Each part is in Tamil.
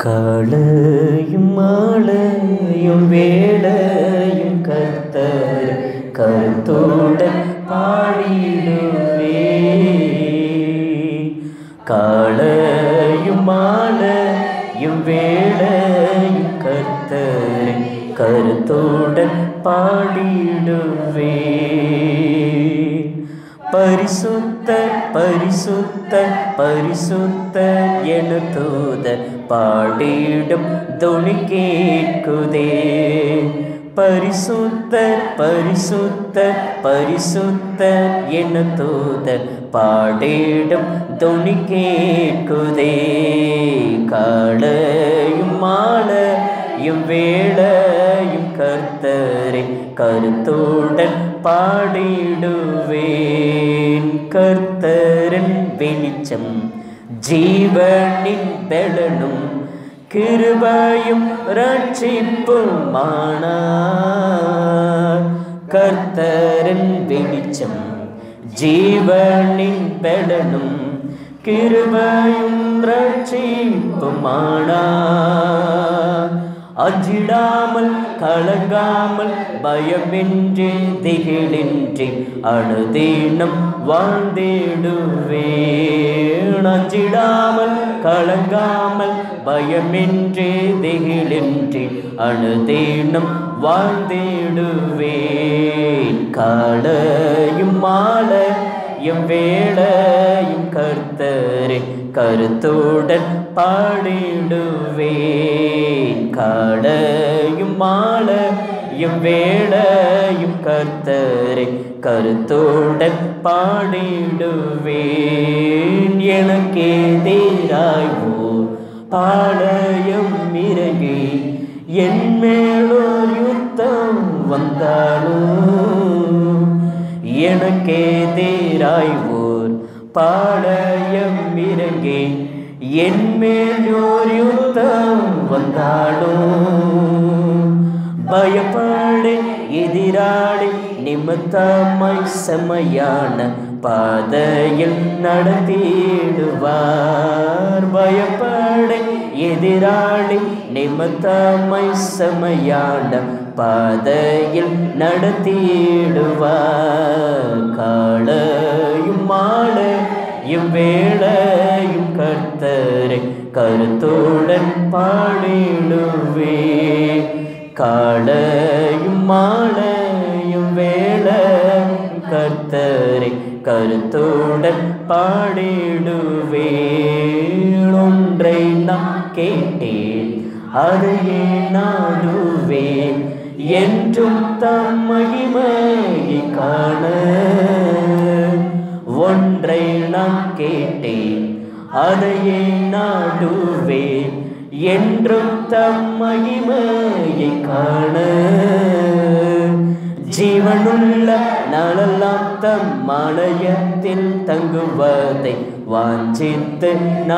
காலையும் மாலையும் வேளையும் கர்த்தர் கருத்துடன் பாடிடுவே காலையும் மாலையும் வேளையும் கர்த்தர் கருத்துடன் பாடிடுவே பரிசுத்த பரிசுத்த பரிசுத்த என தூத பாடிடும் துணி கேட்குதே பரிசுத்த பரிசுத்த பரிசுத்த என தூத பாடிடும் துணி கேட்குதே காலையும் மாலையும் வேளையும் கர்த்தரை கருத்துடன் பாடிடுவேன் கர்த்தரன் வெளிச்சம் ஜீவனின் பெலனும் கிருபையும் ரட்சிப்புமானார் கர்த்தரன் வெளிச்சம் ஜீவனின் பெலனும் கிருபையும் ரட்சிப்புமானார் அஞ்சிடாமல் கலங்காமல் பயமின்றி திகிலின்றி அனுதீனம் வாழ்ந்திடுவேன் அஞ்சிடாமல் கலங்காமல் பயமின்றி திகிலின்றி அனுதீனம் வாழ்ந்திடுவேன் காலையும் மாலையும் வேளையும் கர்த்தரை கருத்துடன் பாடிடுவேன் காலையும் மாலையும் வேளையும் கர்த்தரை கருத்துடன் பாடிடுவேன் எனக்கு எதிராய்வோ பாளையம் இறங்கி என் மேலோர் யுத்தம் வந்தாலும் எனக்கு எதிராய்வோர் பாளையம் இறங்கி என் மேலோர் யுத்தம் வந்தாலும் பயப்பட எதிராளி நிமித்தமாய் செமையான பாதையில் நடத்திடுவார் பயப்பட எதிராளி நிமித்தமாய் செமையான பாதையில் நடத்திடுவார் காலையும் மாலையும் வேளையும் கர்த்தரை கருத்துடன் பாடிடுவே காலையும் மாலையும் வேளையும் கர்த்தரை கருத்துடன் பாடிடுவே ஒன்றை நான் கேட்டேன் அதையே நாடுவேன் என்றும் தம் மகிமையை காண ஒன்றை நான் கேட்டேன் அதையே நாடுவேன் என்றும் தம் மகிமையை காண ஜீவனுள்ள நாளெல்லாம் தம் மாலயத்தில் தங்குவதை வாஞ்சித்து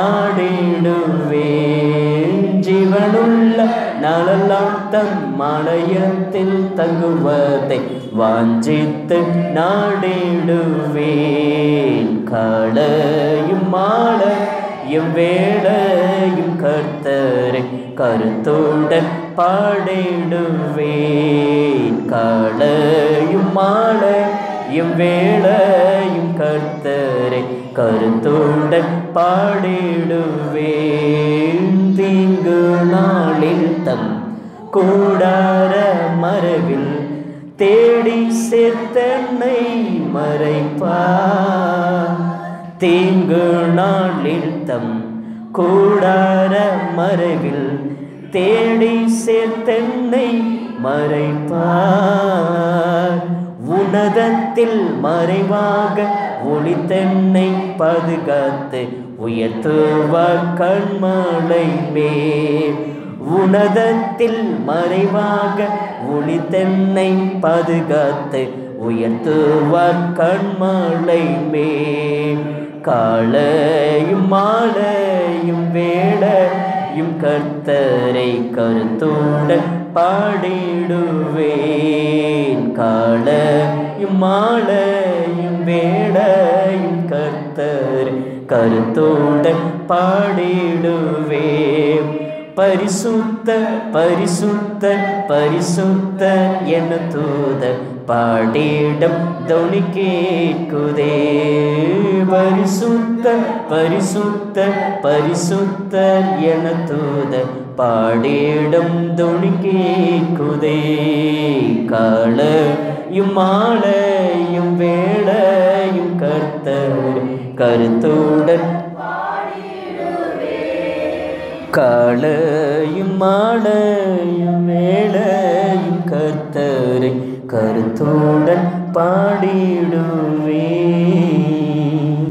நாடிடுவேன் ஜீவனுள்ள நாளெல்லாம் தம் மாலயத்தில் தங்குவதை வாஞ்சித்து நாடிடுவேன் காலையும் மாலையும் வேளையும் கர்த்தரை கருத்துடன் பாடிடுவேன் காலையும் மாலையும் வேளையும் கர்த்தரை கருத்துடன் பாடிடுவேன் தீங்கு நாளில் தம் கூடார மரவில் தேடி சேர்த்தன்னை மறைப்பா தீங்கு நாளில் தம் கூடார மறைவில் தேடி சேர்த்தென்னை மறைப்பார் உனதத்தில் மறைவாக ஒளித்தென்னை பாதுகாத்து உயர்த்துவார் கண்மலை மேல் உனதத்தில் மறைவாக ஒளித்தென்னை பாதுகாத்து உயர்த்துவார் கண்மலை மேல் காலையும் மாலையும் வேளையும் கர்த்தரை கருத்துடன் பாடிடுவேன் காலையும் மாலையும் வேளையும் கர்த்தர் கருத்துடன் பாடிடுவேன் பரிசுத்த பரிசுத்த பரிசுத்த என தூத பாடிடம் தொனி கேட்குதே பரிசுத்த பரிசுத்த பரிசுத்த என தூத பாடிடம் தொனி கேட்குதே காலையும் மாலையும் வேளையும் கர்த்தர் கருத்துடன் காலையும் மாலையும் வேளையும் கர்த்தரை கருத்துடன் பாடிடும்